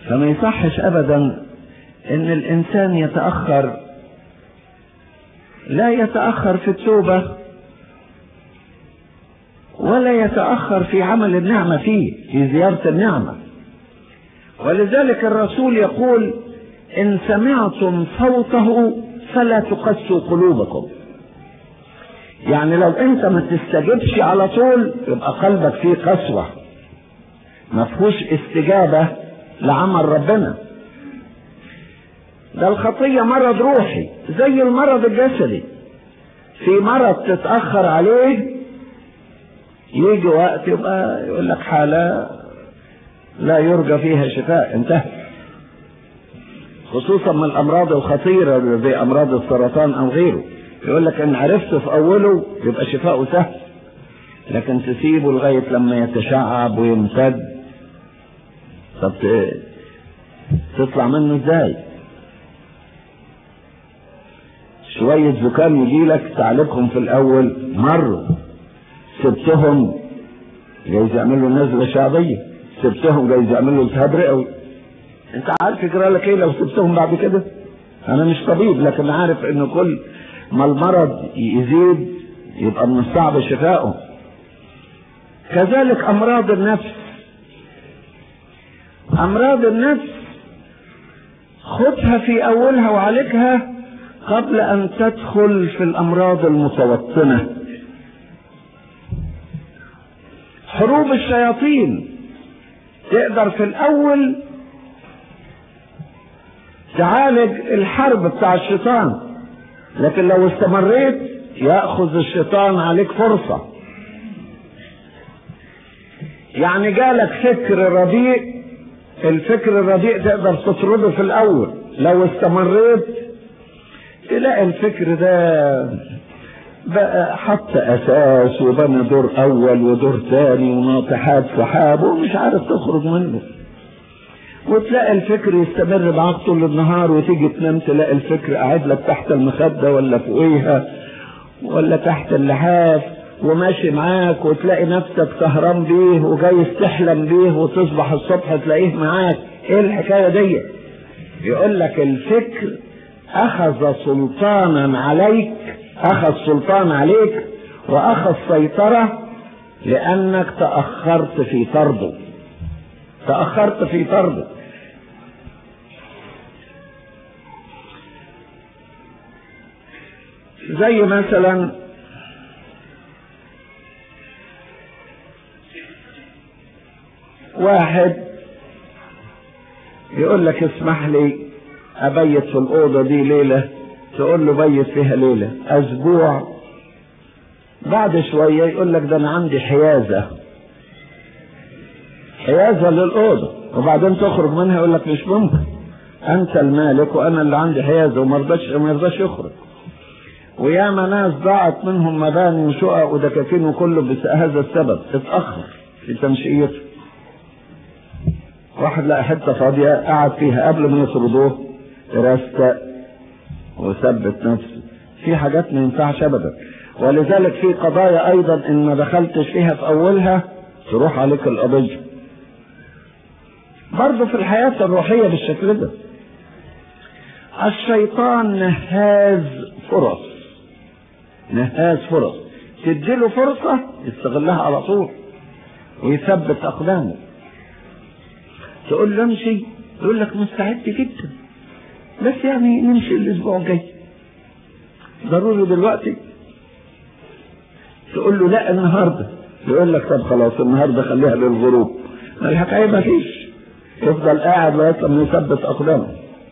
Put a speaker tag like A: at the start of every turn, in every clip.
A: فما يصحش ابدا ان الانسان يتاخر لا يتاخر في التوبه ولا يتاخر في عمل النعمه فيه في زياره النعمه ولذلك الرسول يقول ان سمعتم صوته فلا تقسوا قلوبكم يعني لو انت ما تستجبش على طول يبقى قلبك فيه قسوه ما فيهوش استجابه لعمل ربنا ده الخطيه مرض روحي زي المرض الجسدي في مرض تتاخر عليه يجي وقت يبقى يقول لك حاله لا يرجى فيها شفاء انتهى خصوصا من الامراض الخطيره زي امراض السرطان او غيره يقول لك ان عرفت في اوله يبقى شفاؤه سهل لكن تسيبه لغايه لما يتشعب ويمتد طب تطلع منه ازاي شوية زكام يجي لك تعالجهم في الأول مرة سبتهم جايز يعملوا نزلة شعبية سبتهم جايز يعملوا التهاب رئوي انت عارف يجرى لك ايه لو سبتهم بعد كده انا مش طبيب لكن عارف ان كل ما المرض يزيد يبقى من الصعب شفائه كذلك امراض النفس امراض النفس خدها في اولها وعالجها قبل ان تدخل في الامراض المتوطنه حروب الشياطين تقدر في الاول تعالج الحرب بتاع الشيطان لكن لو استمريت ياخذ الشيطان عليك فرصه يعني جالك فكر رديء الفكر الرديء تقدر تطرده في الاول لو استمريت تلاقي الفكر ده بقى حط اساس وبنى دور اول ودور ثاني وناطحات سحاب ومش عارف تخرج منه وتلاقي الفكر يستمر معاك طول النهار وتيجي تنام تلاقي الفكر قاعد لك تحت المخدة ولا فوقيها ولا تحت اللحاف وماشي معاك وتلاقي نفسك سهران بيه وجاي تحلم بيه وتصبح الصبح تلاقيه معاك ايه الحكاية دي يقول لك الفكر اخذ سلطانا عليك اخذ سلطان عليك واخذ سيطرة لانك تأخرت في طرده تأخرت في طرده زي مثلا واحد يقول لك اسمح لي ابيت في الاوضه دي ليله تقول له بيت فيها ليله اسبوع بعد شويه يقول لك ده انا عندي حيازه حيازه للاوضه وبعدين تخرج منها يقول لك مش ممكن انت المالك وانا اللي عندي حيازه وما رضاش ما يرضاش يخرج وياما ناس ضاعت منهم مباني وشقق ودكاكين وكله بهذا السبب اتاخر في تنشئته واحد لقى حته فاضيه قعد فيها قبل ما يطردوه رستق وثبت نفسه في حاجات ما ينفعش ابدا ولذلك في قضايا ايضا ان ما دخلتش فيها في اولها تروح عليك القضيه برضه في الحياه الروحيه بالشكل ده الشيطان نهاز فرص نهاز فرص تديله فرصة يستغلها على طول ويثبت أقدامه تقول له امشي يقول لك مستعد جدا بس يعني نمشي الأسبوع الجاي ضروري دلوقتي تقول له لا النهارده يقول لك طب خلاص النهارده خليها للغروب الحكايه ما فيش يفضل قاعد لغايه لما يثبت اقدامه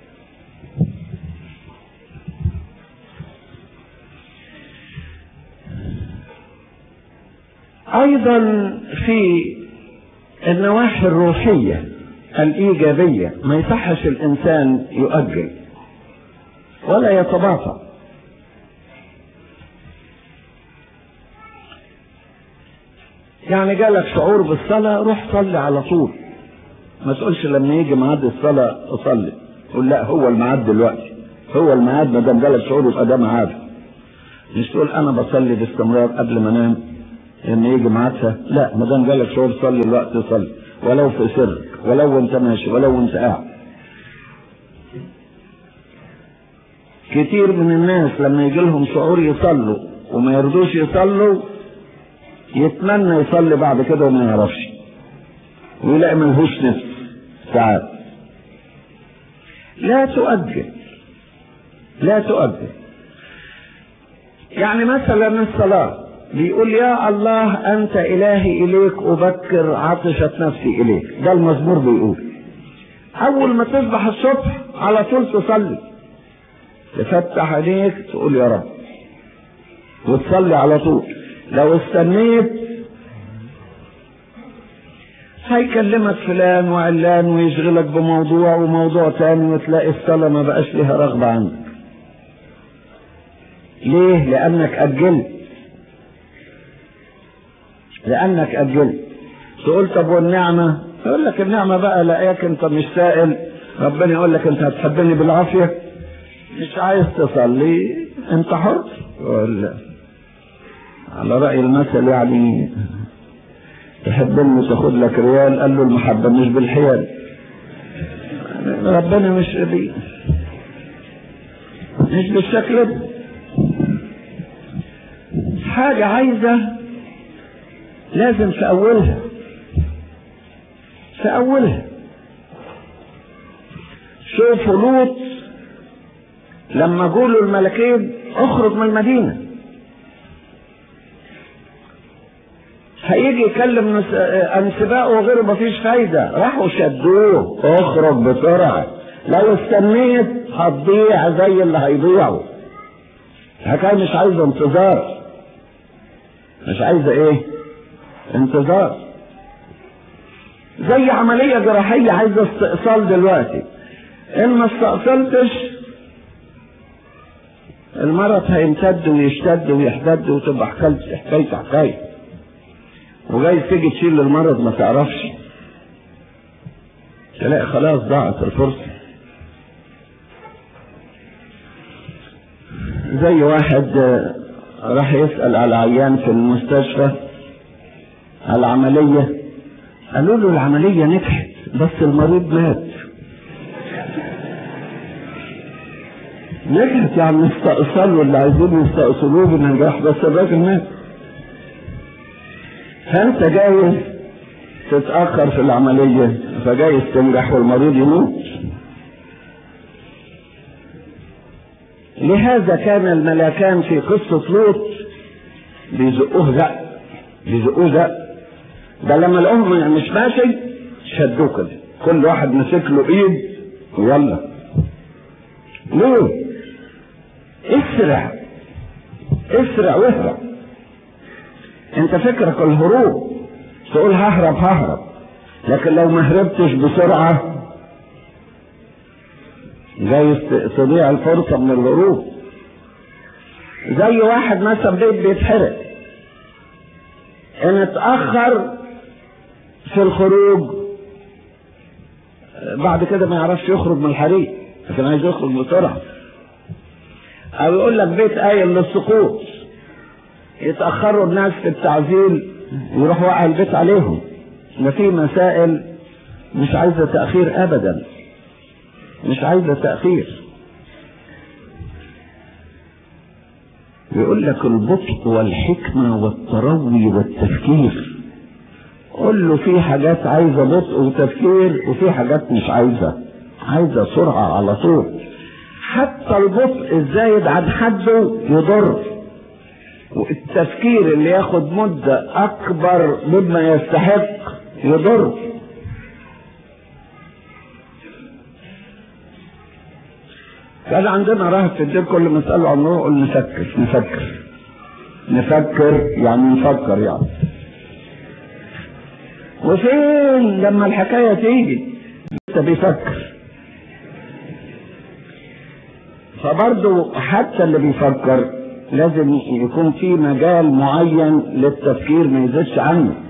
A: ايضا في النواحي الروحيه الايجابيه ما يصحش الانسان يؤجل ولا يتباطأ يعني جالك شعور بالصلاة روح صلي على طول ما تقولش لما يجي ميعاد الصلاة أصلي قول لا هو الميعاد دلوقتي هو الميعاد ما دام جالك شعور يبقى ده ميعاد مش تقول أنا بصلي باستمرار قبل ما أنام لما يجي ميعادها لا ما دام جالك شعور صلي الوقت صلي ولو في سر ولو انت ماشي ولو انت قاعد كتير من الناس لما يجي لهم شعور يصلوا وما يرضوش يصلوا يتمنى يصلي بعد كده وما يعرفش ويلاقي ملهوش نفس ساعات لا تؤجل لا تؤجل يعني مثلا الصلاة بيقول يا الله أنت إلهي إليك أبكر عطشة نفسي إليك ده المزمور بيقول أول ما تصبح الصبح على طول تصلي تفتح عينيك تقول يا رب وتصلي على طول لو استنيت هيكلمك فلان وعلان ويشغلك بموضوع وموضوع تاني وتلاقي الصلاة ما بقاش ليها رغبة عندك ليه لأنك أجلت لأنك أجلت تقول طب والنعمة يقول لك النعمة بقى لاقيك أنت مش سائل ربنا يقول لك أنت هتحبني بالعافية مش عايز تصلي أنت حر ولا على رأي المثل يعني تحبني تاخد لك ريال قال له المحبة مش بالحيال ربنا مش بي مش بالشكل ده حاجة عايزة لازم في أولها في أولها شوفوا لوط لما قولوا الملكين اخرج من المدينة هيجي يكلم انسباء وغيره مفيش فايدة راحوا شدوه اخرج بسرعة لو استنيت هتضيع زي اللي هيضيعوا الحكاية مش عايزة انتظار مش عايزة ايه انتظار زي عملية جراحية عايزة استئصال دلوقتي ان ما استأصلتش المرض هيمتد ويشتد ويحتد وتبقى حكاية حكاية حكاية وجاي تيجي تشيل المرض ما تعرفش تلاقي خلاص ضاعت الفرصة زي واحد راح يسأل على عيان في المستشفى على العملية قالوا له العملية نجحت بس المريض مات نجحت يعني استأصلوا اللي عايزين يستأصلوه بنجاح بس الراجل مات فانت جايز تتأخر في العملية فجايز تنجح والمريض يموت لهذا كان الملاكان في قصة لوط بيزقوه زق بيزقوه زق ده لما الأم مش ماشي شدوه كده كل واحد مسك له ايد ويلا ليه؟ اسرع اسرع واهرب انت فكرك الهروب تقول ههرب ههرب لكن لو ما هربتش بسرعة جاي تضيع الفرصة من الهروب زي واحد مثلا بيت بيتحرق ان اتأخر في الخروج بعد كده ما يعرفش يخرج من الحريق لكن عايز يخرج بسرعة او يقول لك بيت قايل للسقوط يتأخروا الناس في التعزيل يروح وقع البيت عليهم ده في مسائل مش عايزة تأخير أبدا مش عايزة تأخير يقول لك البطء والحكمة والتروي والتفكير قول له في حاجات عايزة بطء وتفكير وفي حاجات مش عايزة عايزة سرعة على طول حتى البطء الزايد عن حده يضر والتفكير اللي ياخد مدة أكبر مما يستحق يضر كان عندنا راهب في الدين كل ما اسأله عن روح يقول نفكر نفكر نفكر يعني نفكر يعني وفين لما الحكاية تيجي لسه بيفكر فبرضه حتى اللي بيفكر لازم يكون في مجال معين للتفكير ما يزيدش عنه